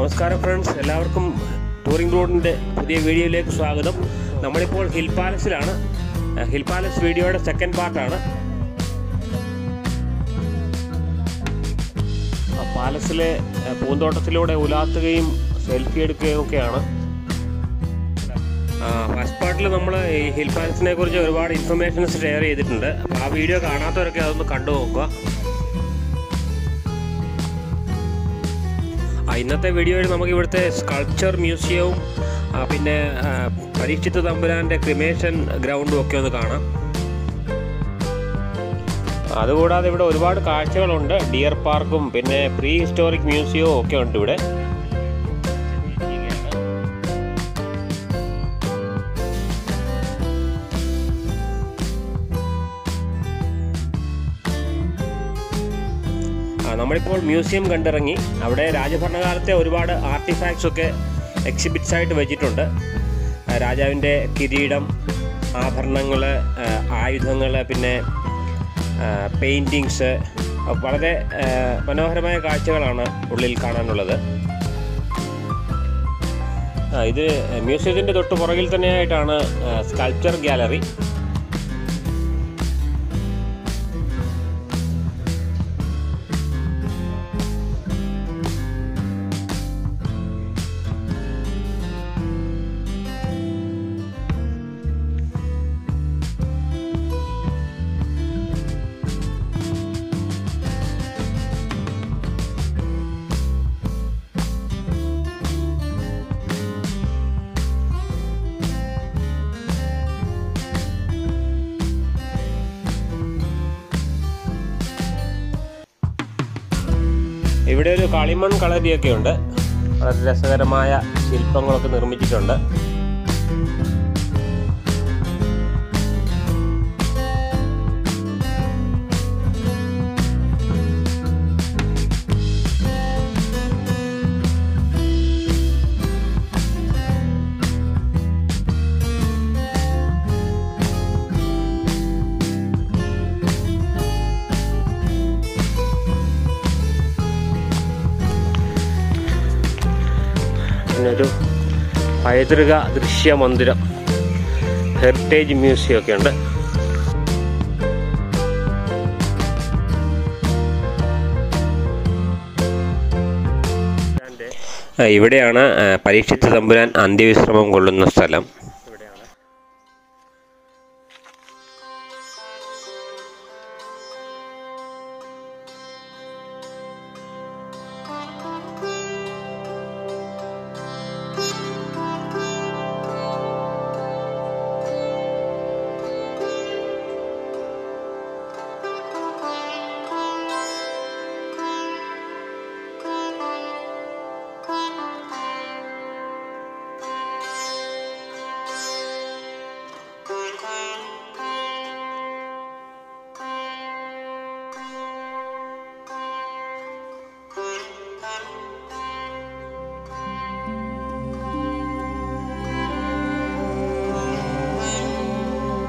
നമസ്കാരം ഫ്രണ്ട്സ് എല്ലാവർക്കും ടൂറിംഗ് റോഡിൻ്റെ പുതിയ വീഡിയോയിലേക്ക് സ്വാഗതം നമ്മളിപ്പോൾ ഹിൽ പാലസിലാണ് അഹ് ഹിൽ പാലസ് വീഡിയോയുടെ സെക്കൻഡ് പാർട്ടാണ് ആ പാലസിലെ അഹ് പൂന്തോട്ടത്തിലൂടെ ഉലാത്തുകയും സെൽഫി എടുക്കുകയും ഒക്കെയാണ് ഫസ്റ്റ് പാർട്ടിൽ നമ്മൾ ഈ ഹിൽ പാലസിനെ കുറിച്ച് ഒരുപാട് ഇൻഫർമേഷൻസ് ഷെയർ ചെയ്തിട്ടുണ്ട് അപ്പോൾ ആ വീഡിയോ കാണാത്തവരൊക്കെ അതൊന്ന് കണ്ടു നോക്കുക ആ, ഇന്നത്തെ വീഡിയോയിൽ നമുക്ക് ഇവിടുത്തെ സ്കൾപ്ചർ മ്യൂസിയവും ആ, പിന്നെ ആ, പരീക്ഷിത്ത് തമ്പുരാൻ്റെ ക്രിമേഷൻ ഗ്രൗണ്ടും ഒക്കെ ഒന്ന് കാണാം അതുകൂടാതെ ഇവിടെ ഒരുപാട് കാഴ്ചകളുണ്ട് ഡിയർ പാർക്കും പിന്നെ പ്രീ ഹിസ്റ്റോറിക് മ്യൂസിയവും ഒക്കെ ഉണ്ട് ഇവിടെ ആ, നമ്മളിപ്പോൾ മ്യൂസിയം കണ്ടിറങ്ങി അവിടെ രാജഭരണകാലത്തെ ഒരുപാട് ആർട്ടിഫാക്ട്സ് ഒക്കെ എക്സിബിറ്റ്സ് ആയിട്ട് വെച്ചിട്ടുണ്ട് ആ, രാജാവിൻ്റെ കിരീടം ആഭരണങ്ങൾ ആയുധങ്ങൾ പിന്നെ പെയിൻറ്റിങ്സ് വളരെ ആ, മനോഹരമായ കാഴ്ചകളാണ് ഉള്ളിൽ കാണാനുള്ളത് ആ, ഇത് മ്യൂസിയത്തിൻ്റെ തൊട്ട് പുറകിൽ തന്നെയായിട്ടാണ് സ്കൾപ്ചർ ഗാലറി ഇവിടെ ഒരു കളിമൺ കളരിയൊക്കെ ഉണ്ട് വളരെ രസകരമായ ശില്പങ്ങളൊക്കെ നിർമ്മിച്ചിട്ടുണ്ട് പിന്നൊരു പൈതൃക ദൃശ്യ മന്ദിരം ഹെറിറ്റേജ് മ്യൂസിയം ഒക്കെ ഉണ്ട് ആ, ഇവിടെയാണ് ആ, പരീക്ഷിച്ച തമ്പുരാൻ അന്ത്യവിശ്രമം കൊള്ളുന്ന സ്ഥലം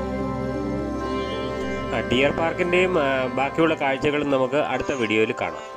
ആ, ഡിയർ പാർക്കിൻ്റെയും ആ, ബാക്കിയുള്ള കാഴ്ചകളും നമുക്ക് അടുത്ത വീഡിയോയിൽ കാണാം